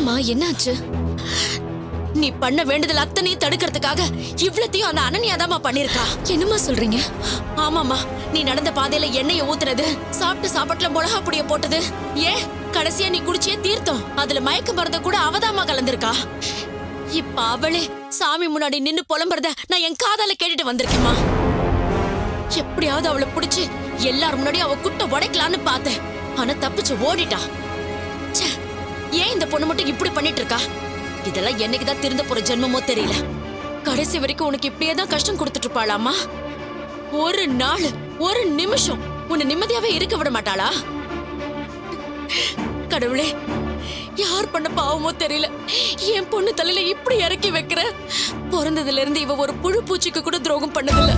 என்னம்மா என்னாச்சு நீ பண்ண வேண்டுதல் அத்தனையும் தடுக்கிறதுக்காக இவ்வளத்தையும் அந்த அனன்யாதாம்மா பண்ணிருக்கா என்னம்மா சொல்றீங்க ஆமாமா நீ நடந்த பாதையில எண்ணெய ஊத்துனது சாப்பிட்டு சாப்பாட்டுல மிளகா பொடிய போட்டது ஏன் கடைசியா நீ குடிச்சிய தீர்த்தம் அதுல மயக்க மருந்த கூட அவதாமா கலந்திருக்கா இப்ப அவளே சாமி முன்னாடி நின்னு புலம்புறத நான் என் காதால கேட்டுட்டு வந்திருக்கேம்மா எப்படியாவது அவளை பிடிச்சு எல்லார் முன்னாடி அவ குட்ட உடைக்கலான்னு பார்த்தேன் ஆனா தப்பிச்சு ஓடிட்டா ச்சே, ஏன் இந்த பொண்ணு மட்டும் இப்படி பண்ணிட்டு இருக்கா இதெல்லாம் என்னைக்குதான் திருந்த போற ஜென்மமோ தெரியல கடைசி வரைக்கும் உனக்கு இப்படியே தான் கஷ்டம் கொடுத்துட்டு இருப்பாளாமா ஒரு நாள் ஒரு நிமிஷம் உன்னை நிம்மதியாவே இருக்க விட மாட்டாளா கடவுளே யார் பண்ண பாவமோ தெரியல என் பொண்ணு தலையில இப்படி இறக்கி வைக்கிற பிறந்ததுல இருந்து இவ ஒரு புழு பூச்சிக்கு கூட துரோகம் பண்ணதில்ல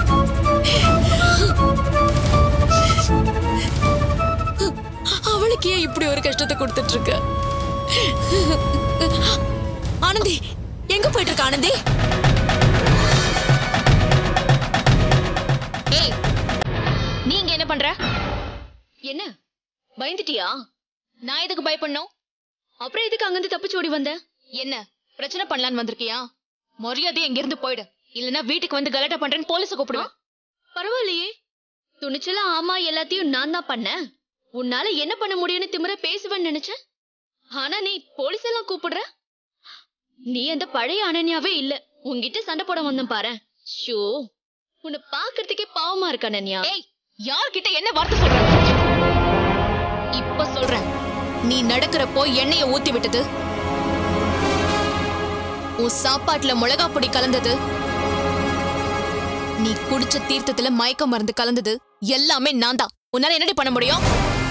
அவளுக்கு ஏன் இப்படி ஒரு கஷ்டத்தை கொடுத்துட்டு இருக்க ஆனந்தி எங்க போயிட்டு இருக்க ஆனந்தி ஏய் நீங்க என்ன பண்ற என்ன பயந்துட்டியா நான் எதுக்கு பயப்படணும் அப்புறம் எதுக்கு அங்கிருந்து தப்பிச்சு ஓடி வந்த என்ன பிரச்சனை பண்ணலான்னு வந்திருக்கியா மரியாதை எங்க இருந்து போயிடு இல்லனா வீட்டுக்கு வந்து கலாட்டா பண்றேன்னு போலீஸ கூப்பிடுவேன் பரவாயில்லையே துணிச்சலா ஆமா எல்லாத்தையும் நான் தான் பண்ணேன் உன்னால என்ன பண்ண முடியும்னு திமிர பேசுவேன்னு நினைச்சேன் ஆனா நீ போலீஸ் எல்லாம் கூப்பிடுற நீ அந்த பழைய அனன்யாவே இல்ல உன்கிட்ட சண்டை போட வந்தேன் பாரு ஷோ உன்னை பாக்குறதுக்கே பாவமா இருக்க அனன்யா ஏய் யார்கிட்ட என்ன வார்த்தை சொல்ற இப்ப சொல்றேன் நீ நடக்கிறப்போ எண்ணெய ஊத்தி விட்டது உன் சாப்பாட்டுல மிளகா பொடி கலந்தது நீ குடிச்ச தீர்த்தத்துல மயக்க மருந்து கலந்தது எல்லாமே நான் தான் உன்னால என்னடி பண்ண முடியும்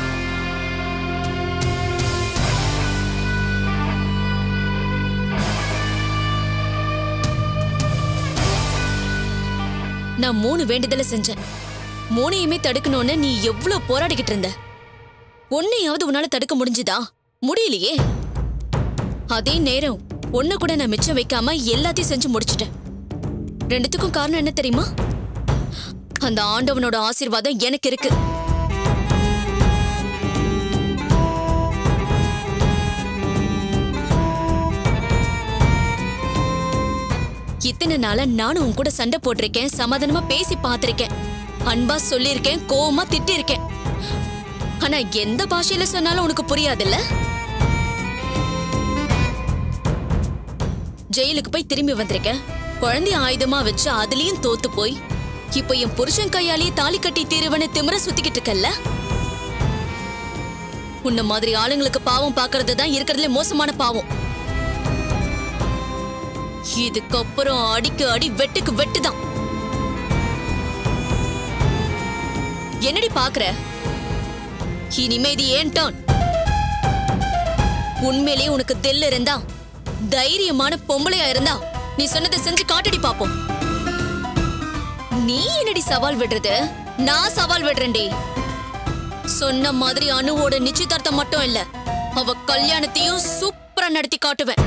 நான் மூணு வேண்டுதலை செஞ்சேன் மூணையுமே தடுக்கணும்னு நீ எவ்வளவு போராடிக்கிட்டு இருந்த ஒன்னையாவது உன்னால தடுக்க முடிஞ்சுதா முடியலையே அதே நேரம் ஒன்ன கூட நான் மிச்சம் வைக்காம எல்லாத்தையும் செஞ்சு முடிச்சிட்டேன் ரெண்டுத்துக்கும் காரணம் என்ன தெரியுமா அந்த ஆண்டவனோட ஆசீர்வாதம் எனக்கு இருக்கு இத்தனை நாளா நானும் உன் கூட சண்டை போட்டிருக்கேன் சமாதானமா பேசி பார்த்திருக்கேன் அன்பா சொல்லியிருக்கேன் கோவமா திட்டிருக்கேன் ஆனா எந்த பாஷையில சொன்னாலும் உனக்கு புரியாதுல்ல ஜெயிலுக்கு போய் திரும்பி வந்திருக்கேன் குழந்தைய ஆயுதமா வச்சு அதுலயும் தோத்து போய் இப்போ என் புருஷன் கையாலேயே தாலி கட்டி தீருவனு திமிர சுத்திக்கிட்டு இருக்கல்ல உன்ன மாதிரி ஆளுங்களுக்கு பாவம் பாக்குறது தான் இருக்கிறதுல மோசமான பாவம் இதுக்கப்புறம் அடிக்கு அடி வெட்டுக்கு வெட்டுதான் என்னடி பாக்குற இனிமே இது ஏன் டர்ன் உண்மையிலேயே உனக்கு தெல்லு இருந்தா தைரியமான பொம்பளையா இருந்தா நீ சொன்னதை செஞ்சு காட்டடி பாப்போம் நீ என்னடி சவால் விடுறது நான் சவால் விடுறேன்டி சொன்ன மாதிரி அணுவோட நிச்சயதார்த்தம் மட்டும் இல்ல அவ கல்யாணத்தையும் சூப்பரா நடத்தி காட்டுவேன்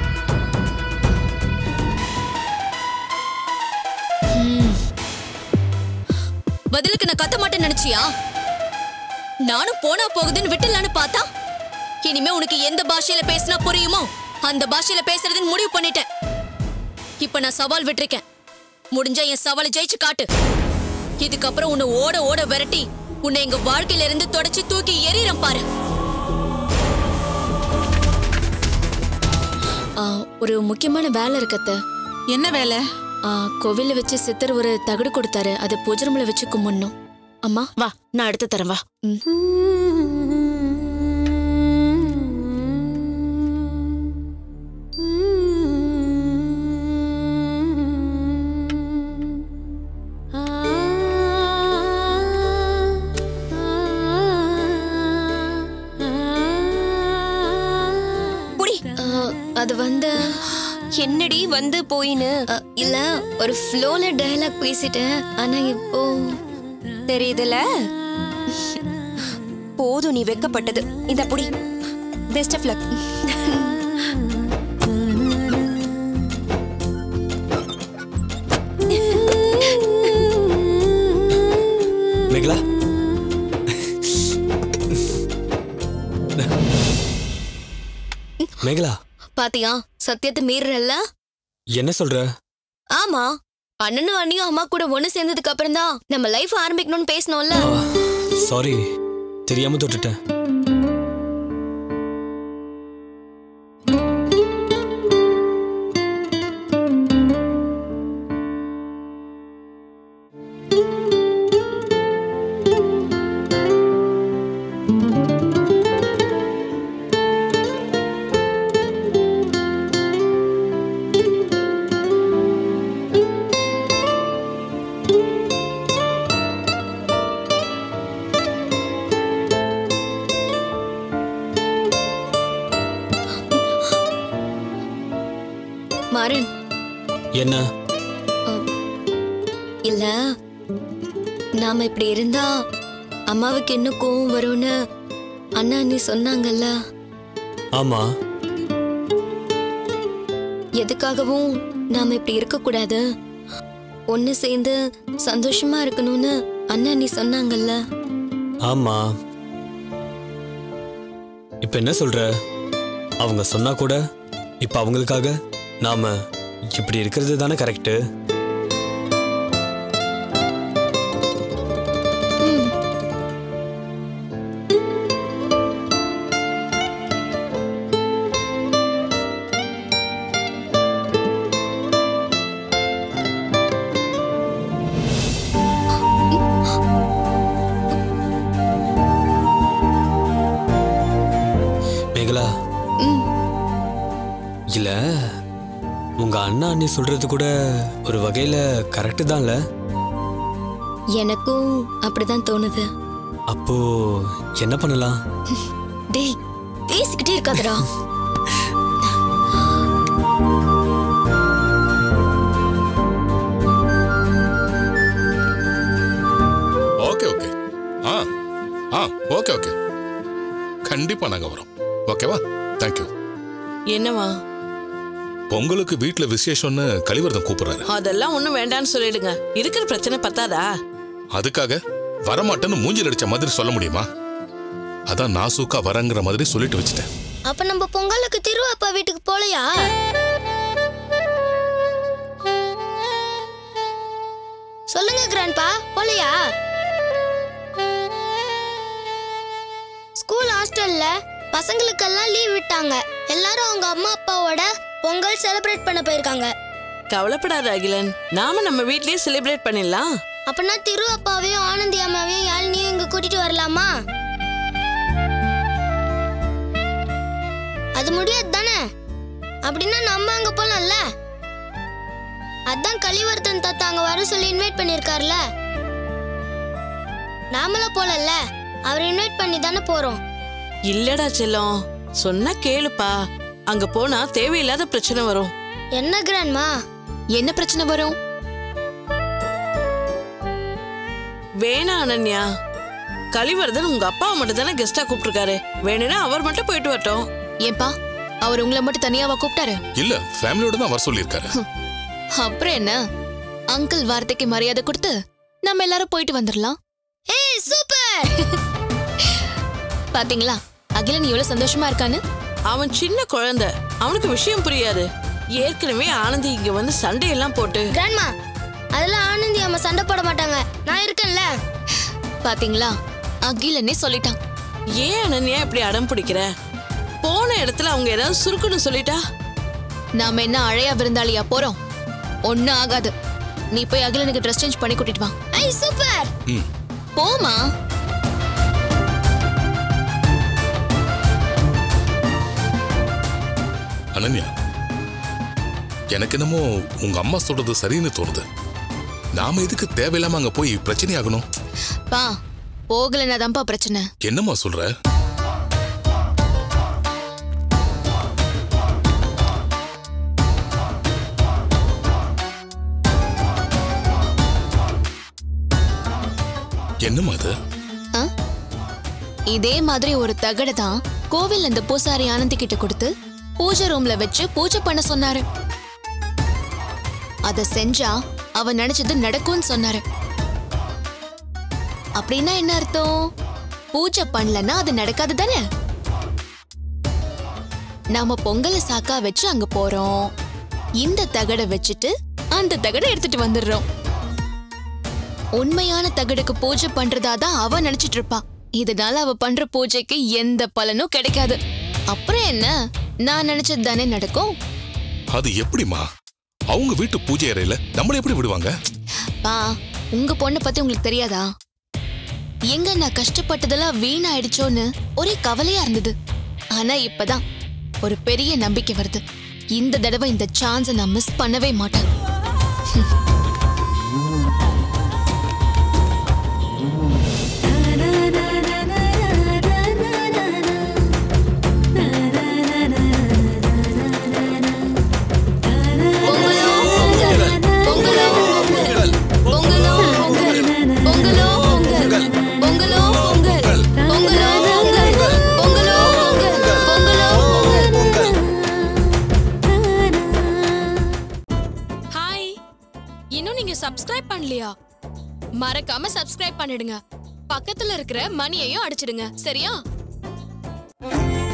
ம். பதிலுக்கு நான் கத்த மாட்டேன்னு நினைச்சியா நானும் போனா போகுதுன்னு விட்டுலான்னு பார்த்தா இனிமே உனக்கு எந்த பாஷையில பேசினா புரியுமோ அந்த பாஷையில பேசுறதுன்னு முடிவு பண்ணிட்டேன் இப்ப நான் சவால் விட்டிருக்கேன் முடிஞ்சா என் சவாலை ஜெயிச்சு காட்டு இதுக்கப்புறம் உன்னை ஓட ஓட விரட்டி உன்னை எங்க வாழ்க்கையில இருந்து தொடச்சு தூக்கி எறிறேன் பாரு ஆ, ஒரு முக்கியமான வேலை இருக்கத்த என்ன வேலை கோவில்ல வச்சு சித்தர் ஒரு தகடு கொடுத்தாரு அதை பூஜை ரூம்ல வச்சு கும்பிடணும் அம்மா வா நான் எடுத்து தரேன் வா ம். புடி அது வந்து என்னடி வந்து போயின்னு அ, இல்ல ஒரு ஃப்ளோல டயலாக் பேசிட்டேன் ஆனா இப்போ தெரியுதுல போதும் நீ வெக்கப்பட்டது இந்த புடி best of luck Megala Megala பாத்தியா சத்தியத்தை மீறல என்ன சொல்ற ஆமா அண்ணனும் அண்ணியும் அம்மா கூட ஒண்ணு சேர்ந்ததுக்கு அப்புறம் தான் நம்ம லைஃப் ஆரம்பிக்கணும்னு பேசணும்ல சாரி தெரியாம தொட்டுட்டேன் மாறன் என்ன இல்ல நாம இப்படி இருந்தா அம்மாவுக்கு என்ன கோவம் வரும்னு அண்ணா நீ சொன்னாங்கல்ல ஆமா எதுக்காகவும் நாம இப்படி இருக்க கூடாது ஒண்ணு சேர்ந்து சந்தோஷமா இருக்கணும்னு அண்ணா நீ சொன்னாங்கல்ல ஆமா இப்ப என்ன சொல்ற அவங்க சொன்னா கூட இப்ப அவங்களுக்காக நாம இப்படி இருக்கிறது தானே கரெக்டு ம். மேகலா ம். இல்ல உங்க அண்ணா அண்ணி சொல்றது கூட ஒரு வகையில கரெக்டு தான்ல எனக்கும் அப்படிதான் தோணுது அப்போ என்ன பண்ணலாம் டேய் பேசிக்கிட்டே இருக்காதடா ஓகே ஓகே ஆ ஆ ஓகே ஓகே கண்டிப்பா நாங்க வரோம் ஓகேவா தேங்க்யூ என்னவா பொங்கலுக்கு வீட்ல விசேஷம்னு கலிவர்தன் கூப்பிடுறாரு அதெல்லாம் ஒண்ணும் வேண்டான்னு சொல்லிடுங்க இருக்கிற பிரச்சனை பத்தாதா அதுக்காக வரமாட்டேன்னு மூஞ்சில் அடிச்ச மாதிரி சொல்ல முடியுமா அதான் நாசூக்கா வரங்கிற மாதிரி சொல்லிட்டு வச்சுட்டேன் அப்ப நம்ம பொங்கலுக்கு திருவாப்பா வீட்டுக்கு போலையா சொல்லுங்க கிராண்ட்பா போலையா ஸ்கூல் ஹாஸ்டல்ல பசங்களுக்கெல்லாம் லீவ் விட்டாங்க எல்லாரும் அவங்க அம்மா அப்பாவோட பொங்கல் செலிப்ரேட் பண்ண போயிருக்காங்க கவலைப்படாத அகிலன் நாம நம்ம வீட்லயே செலிப்ரேட் பண்ணிடலாம் அப்பனா திரு அப்பாவையும் ஆனந்தி அம்மாவையும் யாழினியும் இங்க கூட்டிட்டு வரலாமா அது முடியாது தானே அப்படின்னா நம்ம அங்க போலாம்ல அதான் கலிவர்த்தன் தாத்தா அங்க வர சொல்லி இன்வைட் பண்ணிருக்காருல நாமளும் போலல்ல அவர் இன்வைட் பண்ணி தானே போறோம் இல்லடா செல்லம் சொன்னா கேளுப்பா அங்க போனா தேவையில்லாத பிரச்சனை வரும் என்ன கிராண்ட்மா என்ன பிரச்சனை வரும் வேணா அனன்யா கலிவர்தன் உங்க அப்பாவை மட்டும் தானே கெஸ்டா கூப்பிட்டுருக்காரு வேணும்னா அவர் மட்டும் போயிட்டு வரட்டும் ஏன்பா அவர் உங்களை மட்டும் தனியாவா கூப்பிட்டாரு இல்ல ஃபேமிலியோட தான் வர சொல்லியிருக்காரு அப்புறம் என்ன அங்கிள் வார்த்தைக்கு மரியாதை கொடுத்து நம்ம எல்லாரும் போயிட்டு வந்துடலாம் ஏய் சூப்பர் பாத்தீங்களா அகிலன் எவ்வளவு சந்தோஷமா இருக்கான்னு அவன் சின்ன குழந்தை அவனுக்கு விஷயம் புரியாது ஏற்கனவே ஆனந்தி இங்க வந்து சண்டையெல்லாம் போட்டு கிராண்ட்மா அதெல்லாம் ஆனந்தி அம்மா சண்டை போட மாட்டாங்க நான் இருக்கேன்ல பாத்தீங்களா அகிலனே சொல்லிட்டான் ஏன் அனன்யா இப்படி அடம் பிடிக்கிற போன இடத்துல அவங்க ஏதாவது சுருக்குன்னு சொல்லிட்டா நாம என்ன அழையா விருந்தாளியா போறோம் ஒண்ணும் ஆகாது நீ போய் அகிலனுக்கு ட்ரெஸ் சேஞ்ச் பண்ணி கூட்டிட்டு வா ஐ சூப்பர் ம் போமா அனன்யா எனக்கு என்னமோ உங்க அம்மா சொல்றது சரின்னு தோணுது நாம எதுக்கு தேவையில்லாம அங்க போய் பிரச்சனை ஆகணும் பா போகலன்னா தான்ப்பா பிரச்சனை என்னம்மா சொல்ற என்னம்மா அது ஆ? இதே மாதிரி ஒரு தகட தான் கோவில் அந்த பூசாரி ஆனந்தி கிட்ட கொடுத்து பூஜை ரூம்ல வச்சு பூஜை பண்ண சொன்னாரு அத செஞ்சா அவ நினைச்சது நடக்கும்னு சொன்னாரு அப்படின்னா என்ன அர்த்தம் பூஜை பண்ணலன்னா அது நடக்காது தானே நாம பொங்கலை சாக்கா வச்சு அங்க போறோம் இந்த தகடை வச்சுட்டு அந்த தகடை எடுத்துட்டு வந்துடுறோம் உண்மையான தகடுக்கு பூஜை பண்றதா தான் அவ நினைச்சிட்டு இருப்பா இதனால அவ பண்ற பூஜைக்கு எந்த பலனும் கிடைக்காது அப்புறம் என்ன நான் நினைச்சது தானே நடக்கும் அது எப்படிமா அவங்க வீட்டு பூஜை அறையில நம்மள எப்படி விடுவாங்க பா உங்க பொண்ணை பத்தி உங்களுக்கு தெரியாதா எங்க நான் கஷ்டப்பட்டதெல்லாம் வீணாயிடுச்சோன்னு ஒரே கவலையா இருந்தது ஆனா இப்பதான் ஒரு பெரிய நம்பிக்கை வருது இந்த தடவை இந்த சான்ஸை நான் மிஸ் பண்ணவே மாட்டேன் பொங்கலோ பொங்கல் பொங்கலோ பொங்கல் பொங்கலோ பொங்கல் பொங்கலோ பொங்கல் பொங்கலோ பொங்கல் பொங்கலோ பொங்கல் பொங்கலோ பொங்கல் பொங்கலோ பொங்கல் ஹாய் இன்னும் நீங்க சப்ஸ்கிரைப் பண்ணலையா மறக்காம சப்ஸ்கிரைப் பண்ணிடுங்க பக்கத்துல இருக்கிற மணியையும் அடிச்சிடுங்க சரியா